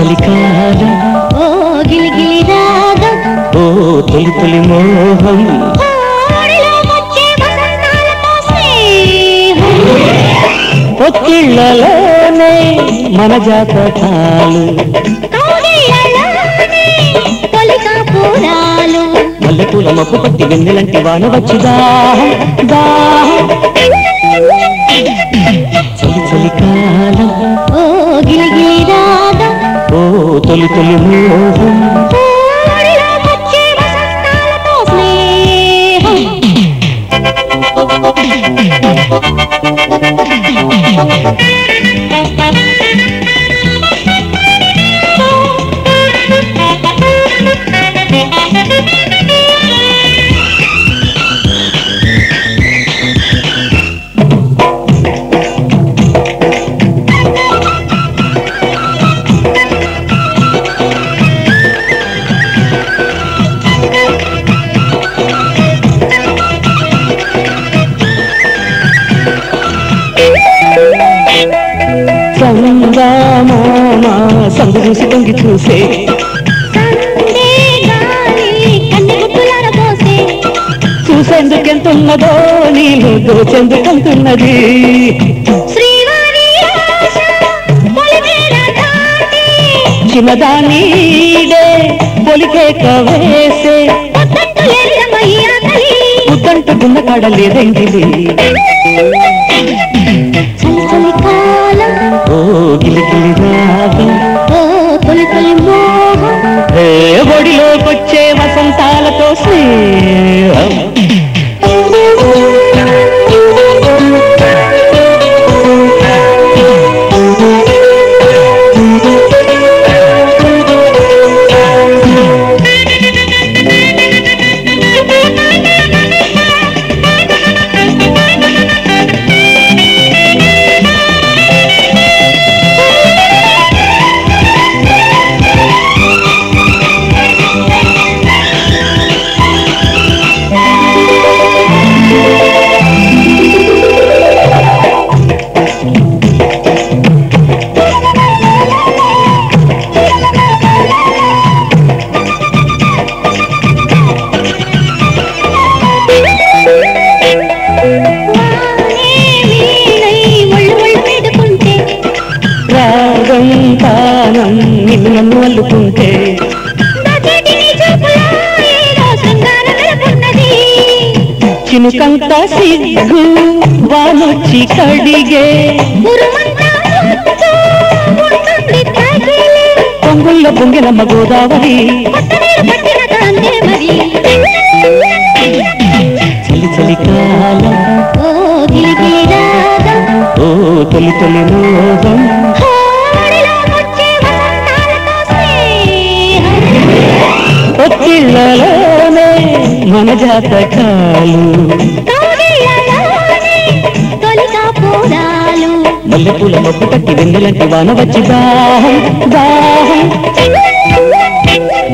చలికాలం ఓ గిలిగిలి రాగం ఓ తొలి తొలి మోహం ఓడిలో వచ్చే వసంతాలతో స్నేహం పొత్తిళ్లలోనే మన జాతకాలు కౌగిళ్ళలోనే తొలి కాపురాలు మల్లెపూల మబ్బు పట్టి వెన్నెలంటి వాన వచ్చి దాహం దాహం చలి చలికాలం ఓ గిలిగిలి రాగం ఓ తొలి తొలి మోహం ఓడిలో వచ్చే వసంతాలతో స్నేహం సందామామ సందు చూసి తొంగి చూసే సందే గాలి కన్నె గుట్టులార పోసే చూసేందుకెంతున్నదో నీళ్ళు దోచెందుకెంతున్నది శ్రీవారి ఆశ పొలిమేర దాటి చిన్నదానీడే పొలికేక వేసే పొద్దంటూ లేదమయ్య తల్లి ముద్దంటుకున్న కడలేదెంగిలి చలి చలి కాలం ఓ గిలిగిలి రాగం ఓ తొలి తొలి మోహం ఏ ఒడిలోకొచ్చే వసంతాలతో స్నేహం వానే వీణై ఒళ్ళు ఒళ్ళు పెట్టుకుంటే రాగం తానం నిన్ను నన్ను అల్లుకుంటే దచటిని చూపులో ఏదో శృంగారం నెలకొన్నది చినుకంత సిగ్గు వానొచ్చి కడిగే ఉరుమంతా చుట్టూ ఉంటుంది తగిలి పొంగుల్లో పొంగినమ్మ గోదావరి కొత్త నీరు పట్టిన దాన్నే మరి చలి చలి కాలం ఓ గిలిగిలి రాగం ఓ తొలి తొలి మోహం హోడిలో వచ్చే వసంతాలతో స్నేహం ఒత్తిళ్లలోనే మన జాతకాలు కౌగిళ్ళలోనే తొలి కాపురాలు మల్లెపూల మబ్బు కట్టి వెన్నెలంటి వాన వచ్చి దాహం దాహం